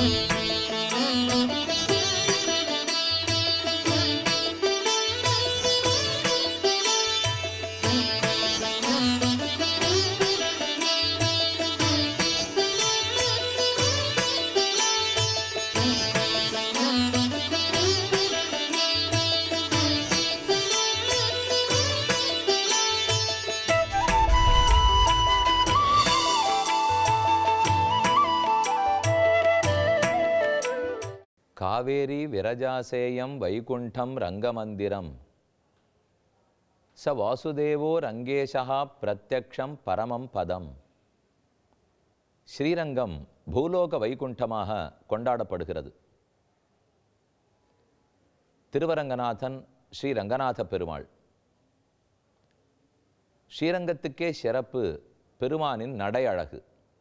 காவேரி விரஜாசேயம் வைகுண்டம் ரங்கமந்திரம் ச வாசுதேவோ ரங்கேஷா பிரத்யக்ஷம் பரமம் பதம் ஸ்ரீரங்கம் பூலோக வைகுண்டமாக கொண்டாடப்படுகிறது திருவரங்கநாதன் ஸ்ரீ ரங்கநாத பெருமாள் ஸ்ரீரங்கத்துக்கே சிறப்பு பெருமானின் நடை அழகு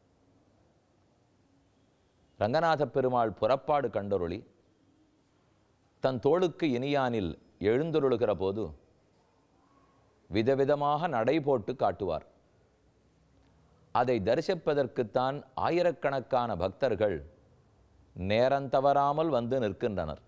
ரங்கநாத பெருமாள் புறப்பாடு கண்டொருளி தன் தோளுக்கு இனியானில் எழுந்தொருளுகிற போது விதவிதமாக நடை போட்டு காட்டுவார் அதை தரிசிப்பதற்குத்தான் ஆயிரக்கணக்கான பக்தர்கள் நேரந்தவறாமல் வந்து நிற்கின்றனர்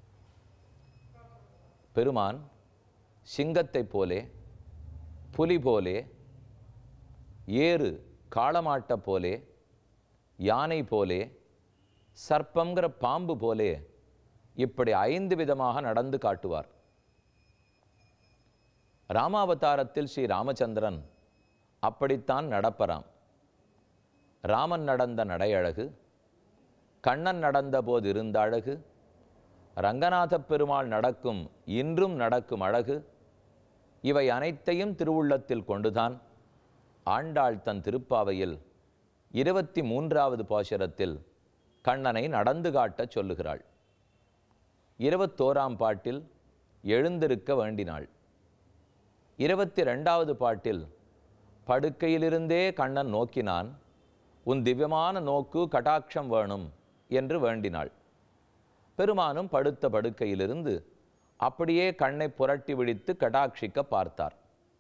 பெருமான் சிங்கத்தைப் போலே புலி போலே ஏறு காளமாட்டப் போலே யானை போலே சர்ப்பங்கிற பாம்பு போலே இப்படி ஐந்து விதமாக நடந்து காட்டுவார் ராமாவதாரத்தில் ஸ்ரீ ராமச்சந்திரன் அப்படித்தான் நடப்பராம் ராமன் நடந்த நடையழகு கண்ணன் நடந்த போது இருந்த அழகு ரங்கநாத பெருமாள் நடக்கும் இன்றும் நடக்கும் அழகு இவை அனைத்தையும் திருவுள்ளத்தில் கொண்டுதான் ஆண்டாள் தன் திருப்பாவையில் இருபத்தி மூன்றாவது பாசுரத்தில் கண்ணனை நடந்து காட்டச் சொல்லுகிறாள் இருபத்தோராம் பாட்டில் எழுந்திருக்க வேண்டினாள் இருபத்தி ரெண்டாவது பாட்டில் படுக்கையிலிருந்தே கண்ணன் நோக்கினான் உன் திவ்யமான நோக்கு கடாட்சம் வேணும் என்று வேண்டினாள் பெருமானும் படுத்த படுக்கையிலிருந்து அப்படியே கண்ணை புரட்டி விழித்து கடாட்சிக்க பார்த்தார்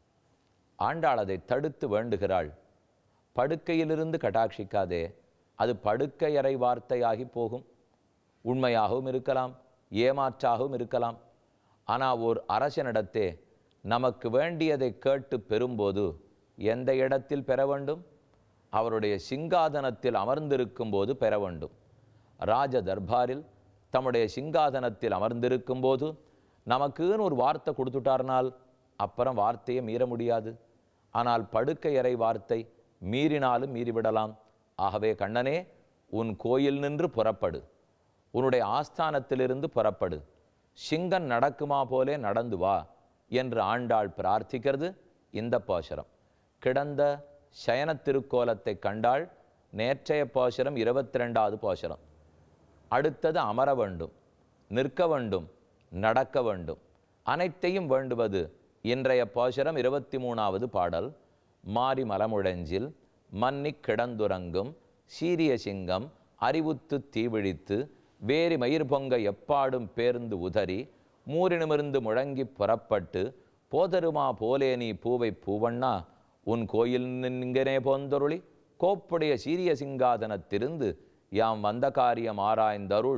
ஆண்டாள் அதை தடுத்து வேண்டுகிறாள் படுக்கையிலிருந்து கடாட்சிக்காதே அது படுக்கையறை வார்த்தையாகி போகும் உண்மையாகவும் இருக்கலாம் ஏமாற்றாகவும் இருக்கலாம் ஆனால் ஓர் அரசனிடத்தே நமக்கு வேண்டியதை கேட்டு பெறும்போது எந்த இடத்தில் பெற வேண்டும் அவருடைய சிங்காதனத்தில் அமர்ந்திருக்கும் போது பெற வேண்டும் ராஜ தர்பாரில் தம்முடைய சிங்காதனத்தில் அமர்ந்திருக்கும் போது நமக்குன்னு ஒரு வார்த்தை கொடுத்துட்டார்னால் அப்புறம் வார்த்தையை மீற முடியாது ஆனால் படுக்கையறை வார்த்தை மீறினாலும் மீறிவிடலாம் ஆகவே கண்ணனே உன் கோயில் நின்று புறப்படு உன்னுடைய ஆஸ்தானத்திலிருந்து புறப்படு சிங்கன் நடக்குமா போலே நடந்து வா என்று ஆண்டாள் பிரார்த்திக்கிறது இந்த பாசுரம் கிடந்த சயன திருக்கோலத்தை கண்டாள் நேற்றைய பாசுரம் இருபத்தி ரெண்டாவது பாசுரம் அடுத்தது அமர வேண்டும் நிற்க வேண்டும் நடக்க வேண்டும் அனைத்தையும் வேண்டுவது இன்றைய பாசுரம் இருபத்தி மூணாவது பாடல் மாரி மலமுழஞ்சில் மன்னிக் கிடந்துறங்கும் சீரிய சிங்கம் அறிவுத்து தீவிழித்து வேரி மயிர் பொங்க எப்பாடும் பேர்ந்து உதறி மூரினுமிருந்து முழங்கி புறப்பட்டு போதருமா போலே நீ பூவை பூவண்ணா உன் கோயில் நின்கனே போந்தொருளி கோப்புடைய சீரிய சிங்காதனத்திருந்து யாம் வந்த காரியம் ஆராய்ந்தருள்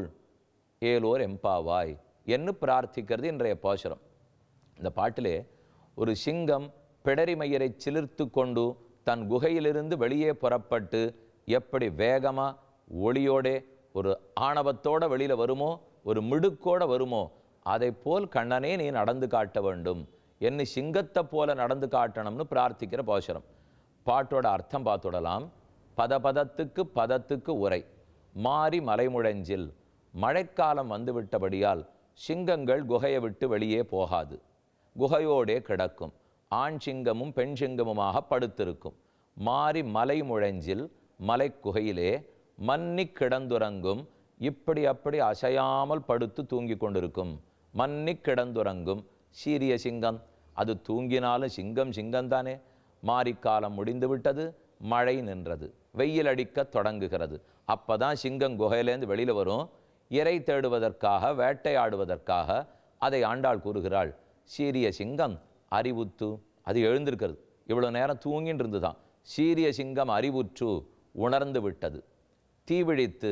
ஏலோர் எம்பாவாய் என்று பிரார்த்திக்கிறது இன்றைய பாசுரம் இந்த பாட்டிலே ஒரு சிங்கம் பிடரி மயிரை சிலிர்த்து கொண்டு தன் குகையிலிருந்து வெளியே புறப்பட்டு எப்படி வேகமா ஒளியோடே ஒரு ஆணவத்தோட வெளியில வருமோ ஒரு மிடுக்கோட வருமோ அதை போல் கண்ணனே நீ நடந்து காட்ட வேண்டும் என்ன சிங்கத்தை போல நடந்து காட்டணும்னு பிரார்த்திக்கிற பாசுரம் பாட்டோட அர்த்தம் பார்த்துடலாம் பதபதத்துக்கு பதத்துக்கு உரை மாறி மலைமுழஞ்சில் மழைக்காலம் வந்துவிட்டபடியால் சிங்கங்கள் குகையை விட்டு வெளியே போகாது குகையோடே கிடக்கும் ஆண் சிங்கமும் பெண் சிங்கமுமாக படுத்திருக்கும் மாறி மலை முழஞ்சில் மலை குகையிலே மன்னி கிடந்துறங்கும் இப்படி அப்படி அசையாமல் படுத்து தூங்கி கொண்டிருக்கும் மன்னி கிடந்துறங்கும் சீரிய சிங்கம் அது தூங்கினாலும் சிங்கம் சிங்கம்தானே மாரிக்காலம் முடிந்து விட்டது மழை நின்றது வெயில் அடிக்க தொடங்குகிறது அப்பதான் சிங்கம் குகையிலேருந்து வெளியில வரும் இறை தேடுவதற்காக வேட்டையாடுவதற்காக அதை ஆண்டாள் கூறுகிறாள் சீரிய சிங்கம் அறிவுத்து அது எழுந்திருக்கிறது இவ்வளோ நேரம் தூங்கின்னு இருந்துதான் சீரிய சிங்கம் அறிவுற்று உணர்ந்து விட்டது தீவிழித்து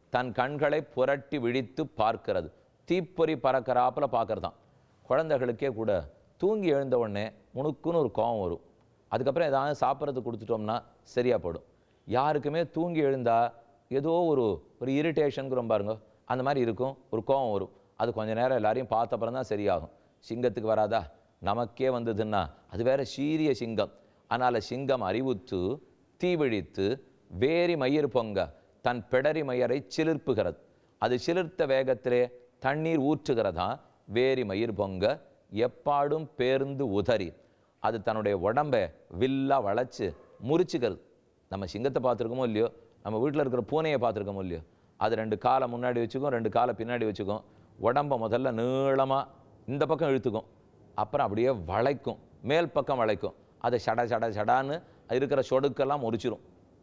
தன் கண்களை புரட்டி விழித்து பார்க்கிறது தீப்பொறி பறக்கறாப்புல பார்க்கறதாம் குழந்தைகளுக்கே கூட தூங்கி எழுந்த உடனே முணுக்குன்னு ஒரு கோவம் வரும் அதுக்கப்புறம் ஏதாவது சாப்பிட்றது கொடுத்துட்டோம்னா சரியா போடும் யாருக்குமே தூங்கி எழுந்தா ஏதோ ஒரு ஒரு இரிட்டேஷனுங்கிறோம் பாருங்க அந்த மாதிரி இருக்கும் ஒரு கோவம் வரும் அது கொஞ்ச நேரம் எல்லாரையும் பார்த்த அப்புறம் தான் சரியாகும் சிங்கத்துக்கு வராதா நமக்கே வந்ததுன்னா அது வேற சீரிய சிங்கம் அதனால் சிங்கம் அறிவுத்து தீவிழித்து வேரி மயிர் பொங்க தன் பிடரி மயரை சிலிர்ப்புகிறது அது சிலிர்த்த வேகத்திலே தண்ணீர் ஊற்றுகிறதா வேரி மயிர் பொங்க எப்பாடும் பேர்ந்து உதறி அது தன்னுடைய உடம்பை வில்லா வளைச்சு முறிச்சுக்கிறது நம்ம சிங்கத்தை பார்த்துருக்கோமோ இல்லையோ நம்ம வீட்டில் இருக்கிற பூனையை பார்த்துருக்கோமோ இல்லையோ அது ரெண்டு காலை முன்னாடி வச்சுக்கும் ரெண்டு காலை பின்னாடி வச்சுக்கும் உடம்பை முதல்ல நீளமாக இந்த பக்கம் இழுத்துக்கும் அப்புறம் அப்படியே வளைக்கும் மேல் பக்கம் வளைக்கும் அதை சட சட சடான்னு இருக்கிற சொடுக்கெல்லாம் முறிச்சிரும்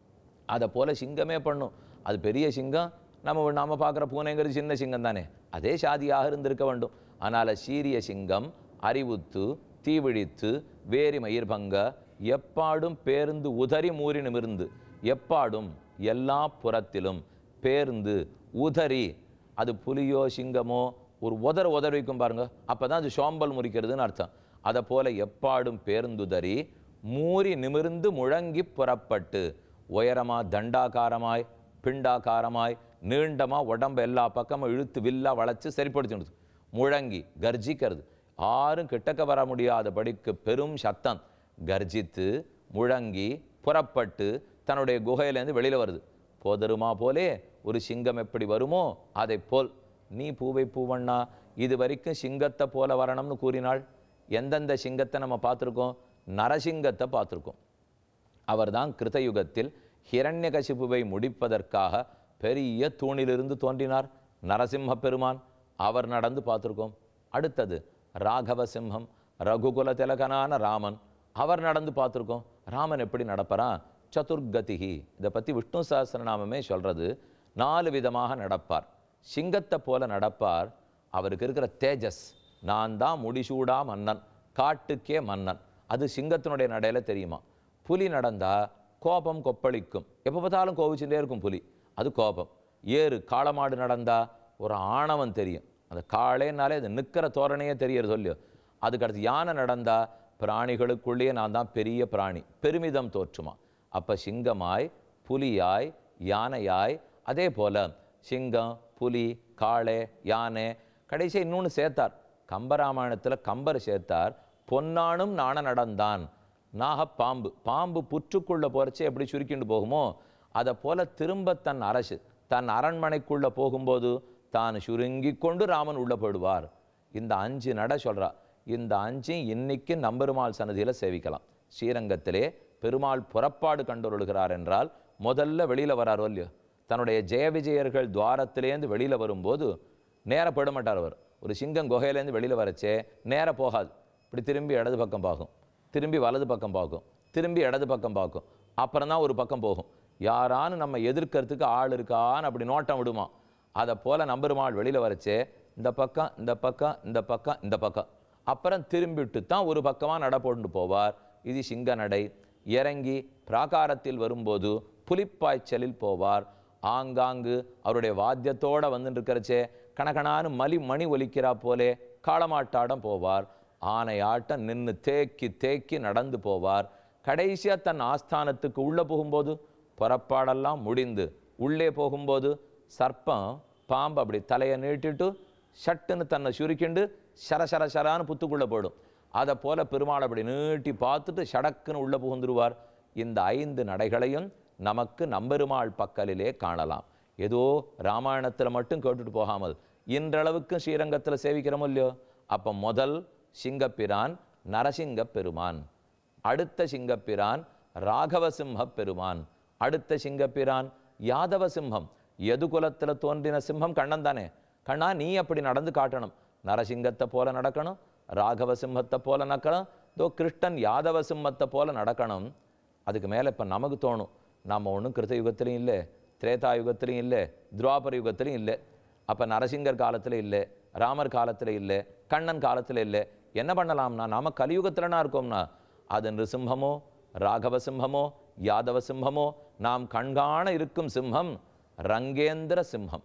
அதை போல சிங்கமே பண்ணும் அது பெரிய சிங்கம் நம்ம நாம பார்க்குற பூனைங்கிறது சின்ன சிங்கம் தானே அதே சாதியாக இருந்திருக்க வேண்டும் ஆனால் சீரிய சிங்கம் அறிவுத்து தீவிழித்து வேரி மயிர் பங்க எப்பாடும் பேருந்து உதறி மூறி நிமிர்ந்து எப்பாடும் எல்லா புறத்திலும் பேர்ந்து உதறி அது புலியோ சிங்கமோ ஒரு உதற உதற வைக்கும் பாருங்க அப்பதான் அது சோம்பல் முறிக்கிறதுன்னு அர்த்தம் அதை போல எப்பாடும் பேருந்துதறி மூறி நிமிர்ந்து முழங்கி புறப்பட்டு உயரமா தண்டாகாரமாய் பிண்டாகாரமாய் நீண்டமா உடம்ப எல்லா பக்கமும் இழுத்து வில்லா வளைச்சு சரிப்படுத்திடுது முழங்கி கர்ஜிக்கிறது யாரும் கிட்டக்க வர முடியாதபடிக்கு பெரும் சத்தம் கர்ஜித்து முழங்கி புறப்பட்டு தன்னுடைய குகையிலேருந்து வெளியில வருது போதருமா போலே ஒரு சிங்கம் எப்படி வருமோ அதை போல் நீ பூவை பூவண்ணா இது வரைக்கும் சிங்கத்தை போல வரணும்னு கூறினாள் எந்தெந்த சிங்கத்தை நம்ம பார்த்துருக்கோம் நரசிங்கத்தை பார்த்துருக்கோம் அவர்தான் கிருதயுகத்தில் ஹிரண்யகசிபுவை முடிப்பதற்காக பெரிய தூணிலிருந்து தோன்றினார் நரசிம்ம பெருமான் அவர் நடந்து பார்த்துருக்கோம் அடுத்தது ராகவ சிம்ஹம் ரகுகுல திலகனான ராமன் அவர் நடந்து பார்த்துருக்கோம் ராமன் எப்படி நடப்பறான் சதுர்கதிகி இதை பற்றி விஷ்ணு சஹஸ்ரநாமமே சொல்றது நாலு விதமாக நடப்பார் சிங்கத்தை போல நடப்பார் அவருக்கு இருக்கிற தேஜஸ் நான் தான் முடிசூடா மன்னன் காட்டுக்கே மன்னன் அது சிங்கத்தினுடைய நடையில தெரியுமா புலி நடந்தா கோபம் கொப்பளிக்கும் எப்போ பார்த்தாலும் கோபிச்சுட்டே இருக்கும் புலி அது கோபம் ஏறு காளமாடு நடந்தா ஒரு ஆணவம் தெரியும் அந்த காளேனாலே அது நிற்கிற தோரணையே தெரியறது இல்லையோ அதுக்கடுத்து யானை நடந்தா பிராணிகளுக்குள்ளேயே நான் தான் பெரிய பிராணி பெருமிதம் தோற்றுமா அப்ப சிங்கமாய் புலியாய் யானையாய் அதே போல சிங்கம் புலி காளை யானை கடைசி இன்னொன்று சேர்த்தார் கம்பராமாயணத்தில் கம்பர் சேர்த்தார் பொன்னானும் நாண நடந்தான் நாகப்பாம்பு பாம்பு புற்றுக்குள்ள போறச்சே எப்படி சுருக்கிண்டு போகுமோ அதை போல திரும்ப தன் அரசு தன் அரண்மனைக்குள்ள போகும்போது தான் சுருங்கி கொண்டு ராமன் உள்ள போயிடுவார் இந்த அஞ்சு நட சொல்றா இந்த அஞ்சையும் இன்னைக்கு நம்பெருமாள் சன்னதியில சேவிக்கலாம் ஸ்ரீரங்கத்திலே பெருமாள் புறப்பாடு கண்டுருளுகிறார் என்றால் முதல்ல வெளியில வராரோ இல்லையோ தன்னுடைய ஜெய விஜயர்கள் துவாரத்திலேருந்து வெளியில வரும்போது நேர போயிட மாட்டார் அவர் ஒரு சிங்கம் குகையிலேருந்து வெளியில வரச்சே நேர போகாது இப்படி திரும்பி இடது பக்கம் பார்க்கும் திரும்பி வலது பக்கம் பார்க்கும் திரும்பி இடது பக்கம் பார்க்கும் அப்புறம் தான் ஒரு பக்கம் போகும் யாரானு நம்ம எதிர்க்கிறதுக்கு ஆள் இருக்கான்னு அப்படி நோட்டம் விடுமா அதை போல நம்பெருமாள் வெளியில வரச்சே இந்த பக்கம் இந்த பக்கம் இந்த பக்கம் இந்த பக்கம் அப்புறம் திரும்பிட்டு தான் ஒரு பக்கமாக நட போட்டு போவார் இது சிங்க நடை இறங்கி பிராகாரத்தில் வரும்போது புலிப்பாய்ச்சலில் போவார் ஆங்காங்கு அவருடைய வாத்தியத்தோட வந்துட்டு இருக்கிறச்சே கணக்கணான்னு மலி மணி ஒலிக்கிறா போலே காளமாட்டாடம் போவார் ஆனையாட்டம் நின்று தேக்கி தேக்கி நடந்து போவார் கடைசியா தன் ஆஸ்தானத்துக்கு உள்ள போகும்போது புறப்பாடெல்லாம் முடிந்து உள்ளே போகும்போது சர்ப்பம் பாம்பு அப்படி தலையை நீட்டிட்டு சட்டுன்னு தன்னை சுருக்கிண்டு சர சர சரான்னு புத்துக்குள்ள போயிடும் அதை போல பெருமாள் அப்படி நீட்டி பார்த்துட்டு சடக்குன்னு உள்ள புகுந்துருவார் இந்த ஐந்து நடைகளையும் நமக்கு நம்பெருமாள் பக்கலிலே காணலாம் ஏதோ ராமாயணத்துல மட்டும் கேட்டுட்டு போகாமல் இன்றளவுக்கு ஸ்ரீரங்கத்துல சேவிக்கிறோமோ இல்லையோ அப்ப முதல் சிங்கப்பிரான் நரசிங்க பெருமான் அடுத்த சிங்கப்பிரான் ராகவசிம்ம பெருமான் அடுத்த சிங்கப்பிரான் யாதவ சிம்மம் எது குலத்துல தோன்றின சிம்மம் கண்ணன் தானே கண்ணா நீ அப்படி நடந்து காட்டணும் நரசிங்கத்தை போல நடக்கணும் ராகவ சிம்மத்தை போல நடக்கணும் தோ கிருஷ்ணன் யாதவ சிம்மத்தை போல நடக்கணும் அதுக்கு மேல இப்ப நமக்கு தோணும் நாம ஒண்ணும் கிருத்த யுகத்திலையும் இல்லை திரேதா யுகத்திலையும் இல்லை துவாபர யுகத்திலையும் இல்லை அப்ப நரசிங்கர் காலத்துல இல்லை ராமர் காலத்துல இல்லை கண்ணன் காலத்துல இல்லை என்ன பண்ணலாம்னா நாம கலியுகத்துலனா இருக்கோம்னா அது நிருசிம்மமோ ராகவ சிம்மமோ யாதவ சிம்மமோ நாம் கண்காண இருக்கும் சிம்மம் ரங்கேந்திர சிம்ஹம்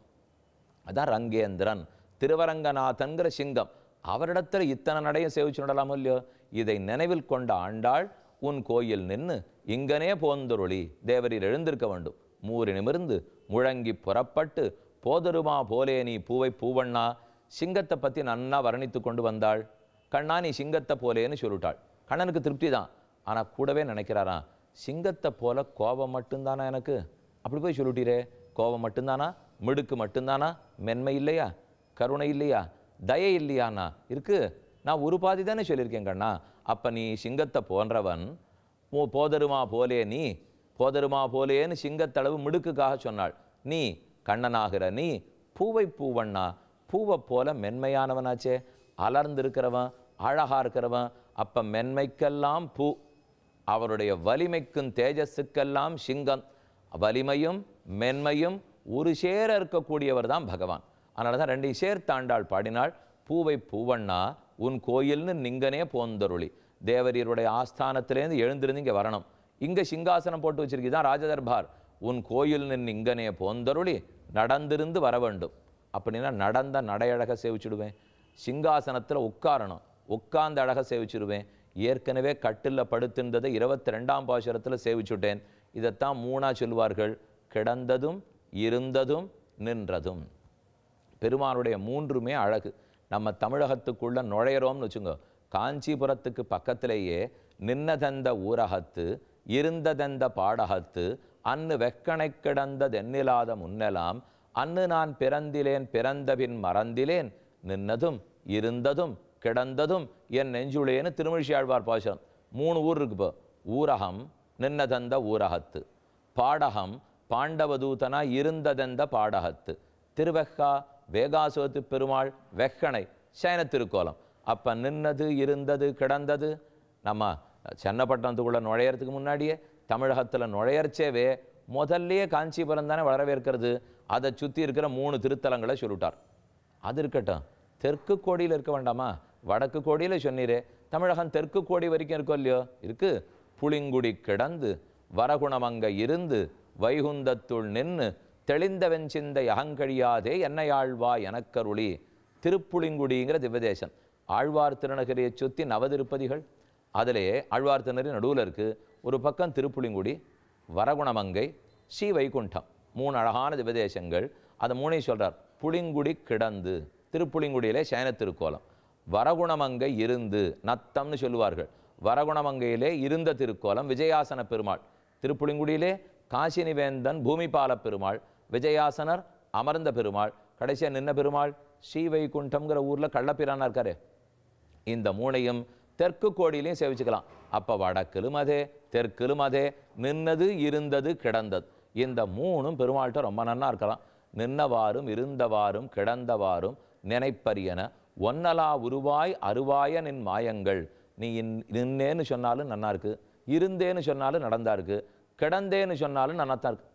அதான் ரங்கேந்திரன் திருவரங்கநாதன்கிற சிங்கம் அவரிடத்துல இத்தனை நடையும் சேவிச்சு நடலாமோ இல்லையோ இதை நினைவில் கொண்ட ஆண்டாள் உன் கோயில் நின்னு இங்கனே போந்தொருளி தேவரீர் எழுந்திருக்க வேண்டும் மூறி நிமிர்ந்து முழங்கி புறப்பட்டு போதருமா போலே நீ பூவை பூவண்ணா சிங்கத்தை பத்தி நன்னா வர்ணித்து கொண்டு வந்தாள் கண்ணா நீ சிங்கத்தை போலேன்னு சொல்லிட்டாள் கண்ணனுக்கு திருப்தி தான் ஆனா கூடவே நினைக்கிறாராம் சிங்கத்தை போல கோபம் மட்டும்தானா எனக்கு அப்படி போய் சொல்லிட்டீரே கோபம் மட்டும்தானா மிடுக்கு மட்டும்தானா மென்மை இல்லையா கருணை இல்லையா தயை இல்லையாண்ணா இருக்கு நான் ஒரு பாதி தானே சொல்லியிருக்கேன் கண்ணா அப்ப நீ சிங்கத்தை போன்றவன் உன் போதருமா போலே நீ போதருமா போலேன்னு சிங்கத்தளவு மிடுக்குக்காக சொன்னாள் நீ கண்ணனாகிற நீ பூவை பூவண்ணா பூவை போல மென்மையானவனாச்சே அலர்ந்திருக்கிறவன் அழகா இருக்கிறவன் அப்ப மென்மைக்கெல்லாம் பூ அவருடைய வலிமைக்கும் தேஜஸுக்கெல்லாம் சிங்கம் வலிமையும் மென்மையும் ஒரு சேர இருக்கக்கூடியவர் தான் பகவான் அதனால தான் ரெண்டையும் சேர்த்தாண்டாள் பாடினாள் பூவை பூவண்ணா உன் கோயில்னு நிங்கனே போந்தருளி தேவரீருடைய ஆஸ்தானத்திலேருந்து எழுந்திருந்து இங்கே வரணும் இங்கே சிங்காசனம் போட்டு வச்சிருக்கி தான் ராஜதர்பார் உன் கோயில்னு நிங்கனே போந்தருளி நடந்திருந்து வர வேண்டும் அப்படின்னா நடந்த நடையழக சேவிச்சுடுவேன் சிங்காசனத்தில் உட்காரணும் உட்கார்ந்த அழக சேவிச்சிருவேன் ஏற்கனவே கட்டில் படுத்திருந்ததை இருபத்தி ரெண்டாம் பாசுரத்தில் சேவிச்சுட்டேன் இதைத்தான் மூணா சொல்வார்கள் கிடந்ததும் இருந்ததும் நின்றதும் பெருமானுடைய மூன்றுமே அழகு நம்ம தமிழகத்துக்குள்ள நுழையிறோம்னு வச்சுங்க காஞ்சிபுரத்துக்கு பக்கத்திலேயே நின்னதந்த ஊரகத்து இருந்ததெந்த பாடகத்து அன்னு வெக்கனை கிடந்ததென்னிலாத முன்னெலாம் அன்னு நான் பிறந்திலேன் பிறந்தபின் மறந்திலேன் நின்னதும் இருந்ததும் கிடந்ததும் என் நெஞ்சுளேன்னு திருமிழியாழ்வார் பாசம் மூணு ஊர் இருக்கு இப்போ ஊரகம் நின்னதந்த ஊரகத்து பாடகம் பாண்டவதூதனா இருந்ததெந்த பாடகத்து திருவெக்கா வேகாசுவத்து பெருமாள் வெக்கணை சயன திருக்கோலம் அப்ப நின்னது இருந்தது கிடந்தது நம்ம சென்னப்பட்டணத்துக்குள்ள நுழையறதுக்கு முன்னாடியே தமிழகத்துல நுழையறச்சேவே முதல்லயே காஞ்சிபுரம் தானே வரவேற்கிறது அதை சுத்தி இருக்கிற மூணு திருத்தலங்களை சொல்லிட்டார் அது இருக்கட்டும் தெற்கு கோடியில் இருக்க வேண்டாமா வடக்கு கோடியில சொன்னீரே தமிழகம் தெற்கு கோடி வரைக்கும் இருக்கோ இல்லையோ இருக்கு புளிங்குடி கிடந்து வரகுணமங்க இருந்து வைகுந்தத்துள் நின்னு தெளிந்த வெஞ்சிந்தை அகங்கழியாதே என்னையாழ்வா எனக்கருளி திருப்புளிங்குடிங்கிற திவ்யதேசம் ஆழ்வார் திருநகரியை சுத்தி நவதிருப்பதிகள் அதிலே ஆழ்வார் திருநகரி நடுவுல இருக்கு ஒரு பக்கம் திருப்புளிங்குடி வரகுணமங்கை ஸ்ரீ வைகுண்டம் மூணு அழகான திவ்யதேசங்கள் அதை மூணையும் சொல்றார் புளிங்குடி கிடந்து திருப்புளிங்குடியிலே சயன திருக்கோலம் வரகுணமங்கை இருந்து நத்தம்னு சொல்லுவார்கள் வரகுணமங்கையிலே இருந்த திருக்கோலம் விஜயாசன பெருமாள் திருப்புளிங்குடியிலே காசினிவேந்தன் பூமிபால பெருமாள் விஜயாசனர் அமர்ந்த பெருமாள் கடைசியா நின்ன பெருமாள் ஸ்ரீ வைகுண்டம்ங்கிற ஊர்ல கள்ளப்பிரானா இருக்காரு இந்த மூணையும் தெற்கு கோடியிலையும் சேவிச்சுக்கலாம் அப்ப வடக்கிலும் அதே தெற்கிலும் அதே நின்னது இருந்தது கிடந்தது இந்த மூணும் பெருமாள்கிட்ட ரொம்ப நன்னா இருக்கலாம் நின்னவாறும் இருந்தவாறும் கிடந்தவாறும் நினைப்பரியன ஒன்னலா உருவாய் அருவாய நின் மாயங்கள் நீ இன் நின்னேன்னு சொன்னாலும் நன்னா இருக்கு இருந்தேன்னு சொன்னாலும் நடந்தா இருக்கு கிடந்தேன்னு சொன்னாலும் நன்னாத்தான் இருக்கு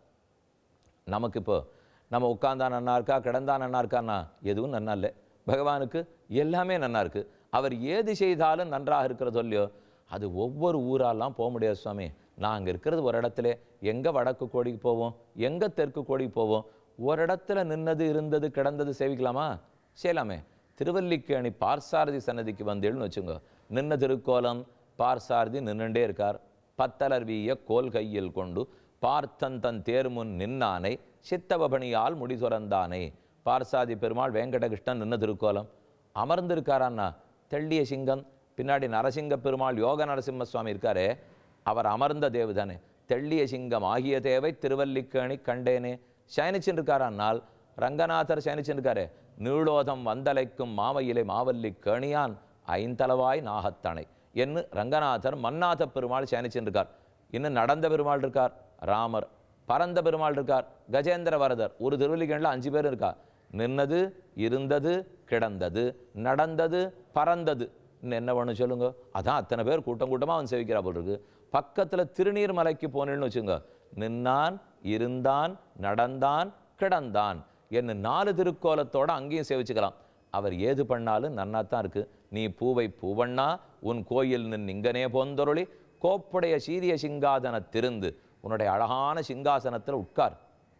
நமக்கு இப்போ நம்ம உட்கார்ந்தா நன்னா இருக்கா கிடந்தா நன்னா இருக்கான்னா எதுவும் நன்னா இல்லை பகவானுக்கு எல்லாமே நன்னா இருக்கு அவர் ஏது செய்தாலும் நன்றாக இருக்கிறதோ இல்லையோ அது ஒவ்வொரு ஊராலாம் போக முடியாது சுவாமி நாங்கள் இருக்கிறது ஒரு இடத்துல எங்கே வடக்கு கோடிக்கு போவோம் எங்கே தெற்கு கோடிக்கு போவோம் ஒரு இடத்துல நின்னது இருந்தது கிடந்தது சேவிக்கலாமா செய்யலாமே திருவல்லிக்கேணி பார்சாரதி சன்னதிக்கு வந்தேன்னு வச்சுங்க நின்ன திருக்கோலம் பார்சாரதி நின்னுண்டே இருக்கார் பத்தலர் வீய கோல் கையில் கொண்டு பார்த்தன் தன் தேர்முன் நின்னானை சித்தவபணியால் முடி துறந்தானே பார்சாதி பெருமாள் வெங்கடகிருஷ்ணன் நின்ன திருக்கோலம் அமர்ந்திருக்காரான்னா தெள்ளிய சிங்கம் பின்னாடி நரசிங்க பெருமாள் யோக நரசிம்ம சுவாமி இருக்காரே அவர் அமர்ந்த தேவு தானே தெள்ளிய சிங்கம் ஆகிய தேவை திருவல்லிக்கேணி கண்டேனே சயனிச்சுன்னு இருக்காரானால் ரங்கநாதர் சயனிச்சுன்னு இருக்காரே நீளோதம் வந்தலைக்கும் மாவையிலை மாவல்லி கேணியான் ஐந்தளவாய் நாகத்தணை என்று ரங்கநாதர் மன்னாத பெருமாள் சயனிச்சுன்னு இருக்கார் இன்னும் நடந்த பெருமாள் இருக்கார் ராமர் பரந்த பெருமாள் இருக்கார் கஜேந்திர வரதர் ஒரு திருவல்லிக்கேணில் அஞ்சு பேர் இருக்கா நின்னது இருந்தது கிடந்தது நடந்தது பறந்தது இன்னும் என்ன பண்ணு சொல்லுங்க அதான் அத்தனை பேர் கூட்டம் கூட்டமா அவன் சேவிக்கிறா போல் இருக்கு பக்கத்துல திருநீர் மலைக்கு போனேன்னு வச்சுங்க நின்னான் இருந்தான் நடந்தான் கிடந்தான் என்ன நாலு திருக்கோலத்தோட அங்கேயும் சேவிச்சுக்கலாம் அவர் ஏது பண்ணாலும் நன்னாத்தான் இருக்கு நீ பூவை பூவண்ணா உன் கோயில் நின் இங்கனே போந்தொருளி கோப்புடைய சீரிய சிங்காதன திருந்து உன்னுடைய அழகான சிங்காசனத்துல உட்கார்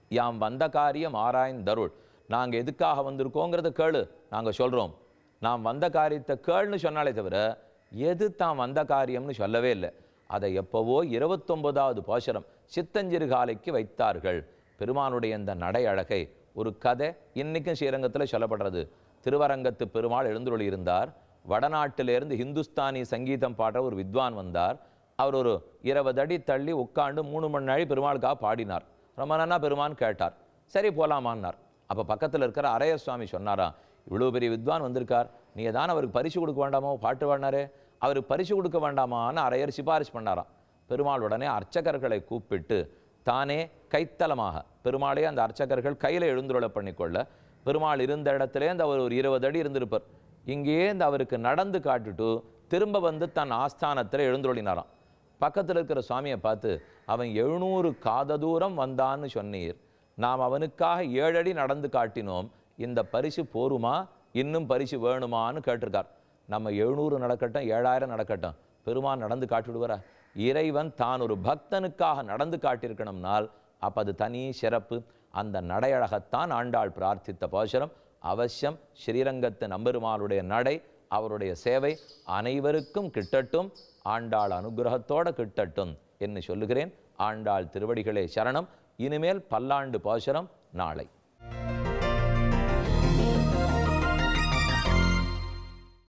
யாம் வந்த காரியம் ஆராய்ந்தருள் நாங்கள் எதுக்காக வந்திருக்கோங்கிறத கேளு நாங்கள் சொல்கிறோம் நாம் வந்த காரியத்தை கேள்னு சொன்னாலே தவிர எது தான் வந்த காரியம்னு சொல்லவே இல்லை அதை எப்போவோ இருபத்தொன்பதாவது பாசுரம் சித்தஞ்சிறுகாலைக்கு வைத்தார்கள் பெருமானுடைய இந்த நடை அழகை ஒரு கதை இன்னைக்கும் ஸ்ரீரங்கத்தில் சொல்லப்படுறது திருவரங்கத்து பெருமாள் எழுந்துருளி இருந்தார் வடநாட்டிலிருந்து ஹிந்துஸ்தானி சங்கீதம் பாடுற ஒரு வித்வான் வந்தார் அவர் ஒரு இருபது அடி தள்ளி உட்காந்து மூணு மணி நாள் பெருமாளுக்காக பாடினார் ரொம்ப நன்னா பெருமான் கேட்டார் சரி போலாமான்னார் அப்போ பக்கத்தில் இருக்கிற அரையர் சுவாமி சொன்னாராம் இவ்வளோ பெரிய வித்வான் வந்திருக்கார் நீ தான் அவருக்கு பரிசு கொடுக்க வேண்டாமோ பாட்டு பாடினாரே அவருக்கு பரிசு கொடுக்க வேண்டாமான்னு அரையர் சிபாரிசு பண்ணாராம் பெருமாள் உடனே அர்ச்சகர்களை கூப்பிட்டு தானே கைத்தலமாக பெருமாளே அந்த அர்ச்சகர்கள் கையில் எழுந்துருளை பண்ணிக்கொள்ள பெருமாள் இருந்த இடத்துல இந்த அவர் ஒரு இருபது அடி இருந்திருப்பார் இங்கேயே இந்த அவருக்கு நடந்து காட்டுட்டு திரும்ப வந்து தன் ஆஸ்தானத்தில் எழுந்துருளினாராம் பக்கத்தில் இருக்கிற சுவாமியை பார்த்து அவன் எழுநூறு காத தூரம் வந்தான்னு சொன்னீர் நாம் அவனுக்காக ஏழடி நடந்து காட்டினோம் இந்த பரிசு போருமா இன்னும் பரிசு வேணுமான்னு கேட்டிருக்கார் நம்ம எழுநூறு நடக்கட்டும் ஏழாயிரம் நடக்கட்டும் பெருமான் நடந்து காட்டிவிடுவாரா இறைவன் தான் ஒரு பக்தனுக்காக நடந்து காட்டியிருக்கணும்னால் அப்போ அது தனி சிறப்பு அந்த நடையழகத்தான் ஆண்டாள் பிரார்த்தித்த பாசுரம் அவசியம் ஸ்ரீரங்கத்து நம்பெருமாளுடைய நடை அவருடைய சேவை அனைவருக்கும் கிட்டட்டும் ஆண்டாள் அனுகிரகத்தோட கிட்டட்டும் என்று சொல்லுகிறேன் ஆண்டாள் திருவடிகளே சரணம் இனிமேல் பல்லாண்டு பாசுரம் நாளை